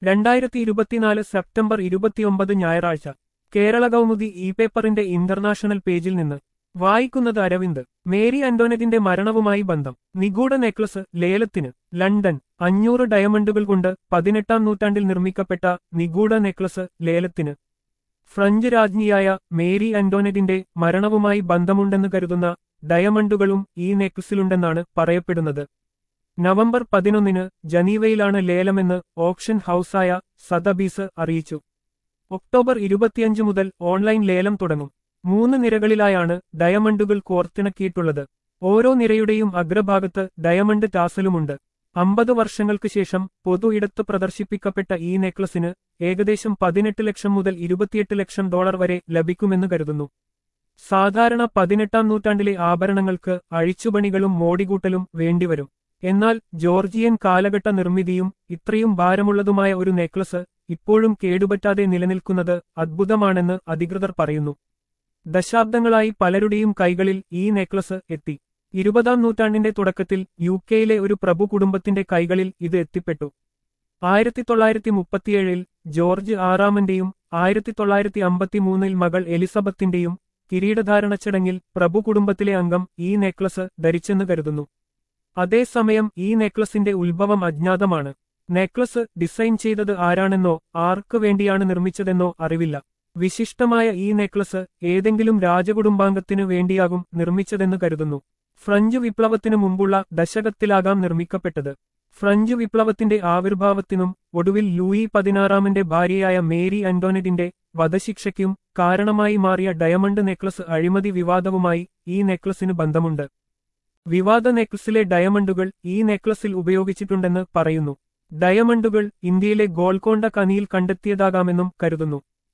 രണ്ടായിരത്തി ഇരുപത്തിനാല് സെപ്റ്റംബർ ഇരുപത്തിയൊമ്പത് ഞായറാഴ്ച കേരള കൗമുദി ഇ പേപ്പറിന്റെ ഇന്റർനാഷണൽ പേജിൽ നിന്ന് വായിക്കുന്നത് അരവിന്ദ് മേരി അന്റോനറ്റിന്റെ മരണവുമായി ബന്ധം നിഗൂഢ നെക്ലസ് ലേലത്തിന് ലണ്ടൻ അഞ്ഞൂറ് ഡയമണ്ടുകൾ കൊണ്ട് പതിനെട്ടാം നൂറ്റാണ്ടിൽ നിർമ്മിക്കപ്പെട്ട നിഗൂഢ നെക്ലസ് ലേലത്തിന് ഫ്രഞ്ച് രാജ്ഞിയായ മേരി അന്റോനറ്റിന്റെ മരണവുമായി ബന്ധമുണ്ടെന്ന് കരുതുന്ന ഡയമണ്ടുകളും ഈ നെക്ലസിലുണ്ടെന്നാണ് പറയപ്പെടുന്നത് നവംബർ പതിനൊന്നിന് ജനീവയിലാണ് ലേലമെന്ന് ഓപ്ഷൻ ഹൌസായ സതബീസ് അറിയിച്ചു ഒക്ടോബർ ഇരുപത്തിയഞ്ച് മുതൽ ഓൺലൈൻ ലേലം തുടങ്ങും മൂന്ന് നിരകളിലായാണ് ഡയമണ്ടുകൾ കോർത്തിണക്കിയിട്ടുള്ളത് ഓരോ നിരയുടെയും അഗ്രഭാഗത്ത് ഡയമണ്ട് ടാസലുമുണ്ട് അമ്പത് വർഷങ്ങൾക്ക് ശേഷം പൊതു ഇടത്ത് പ്രദർശിപ്പിക്കപ്പെട്ട ഈ നെക്ലസിന് ഏകദേശം പതിനെട്ട് ലക്ഷം മുതൽ ഇരുപത്തിയെട്ട് ലക്ഷം ഡോളർ വരെ ലഭിക്കുമെന്ന് കരുതുന്നു സാധാരണ പതിനെട്ടാം നൂറ്റാണ്ടിലെ ആഭരണങ്ങൾക്ക് അഴിച്ചുപണികളും മോടികൂട്ടലും വേണ്ടിവരും എന്നാൽ ജോർജിയൻ കാലഘട്ട നിർമ്മിതിയും ഇത്രയും ഭാരമുള്ളതുമായ ഒരു നെക്ലസ് ഇപ്പോഴും കേടുപറ്റാതെ നിലനിൽക്കുന്നത് അദ്ഭുതമാണെന്ന് അധികൃതർ പറയുന്നു ദശാബ്ദങ്ങളായി പലരുടെയും കൈകളിൽ ഈ നെക്ലസ് എത്തി ഇരുപതാം നൂറ്റാണ്ടിന്റെ തുടക്കത്തിൽ യു കെയിലെ ഒരു പ്രഭു കുടുംബത്തിന്റെ കൈകളിൽ ഇത് എത്തിപ്പെട്ടു ആയിരത്തി തൊള്ളായിരത്തി മുപ്പത്തിയേഴിൽ ജോർജ് ആറാമന്റെയും ആയിരത്തി തൊള്ളായിരത്തി അമ്പത്തിമൂന്നിൽ മകൾ എലിസബത്തിന്റെയും കിരീടധാരണ ചടങ്ങിൽ പ്രഭു കുടുംബത്തിലെ അംഗം ഈ നെക്ലസ് ധരിച്ചെന്ന് കരുതുന്നു അതേസമയം ഈ നെക്ലസിന്റെ ഉത്ഭവം അജ്ഞാതമാണ് നെക്ലസ് ഡിസൈൻ ചെയ്തത് ആരാണെന്നോ ആർക്ക് വേണ്ടിയാണ് നിർമ്മിച്ചതെന്നോ അറിവില്ല വിശിഷ്ടമായ ഈ നെക്ലസ് ഏതെങ്കിലും രാജകുടുംബാംഗത്തിനു വേണ്ടിയാകും നിർമ്മിച്ചതെന്ന് കരുതുന്നു ഫ്രഞ്ച് വിപ്ലവത്തിനു മുമ്പുള്ള ദശകത്തിലാകാം നിർമ്മിക്കപ്പെട്ടത് ഫ്രഞ്ച് വിപ്ലവത്തിന്റെ ആവിർഭാവത്തിനും ഒടുവിൽ ലൂയി പതിനാറാമന്റെ ഭാര്യയായ മേരി അന്റോനറ്റിന്റെ വധശിക്ഷയ്ക്കും കാരണമായി മാറിയ ഡയമണ്ട് നെക്ലസ് അഴിമതി വിവാദവുമായി ഈ നെക്ലസിന് ബന്ധമുണ്ട് വിവാദ നെക്ലസിലെ ഡയമണ്ടുകൾ ഈ നെക്ലസിൽ ഉപയോഗിച്ചിട്ടുണ്ടെന്ന് പറയുന്നു ഡയമണ്ടുകൾ ഇന്ത്യയിലെ ഗോൾക്കൊണ്ട കനിയിൽ കണ്ടെത്തിയതാകാമെന്നും കരുതുന്നു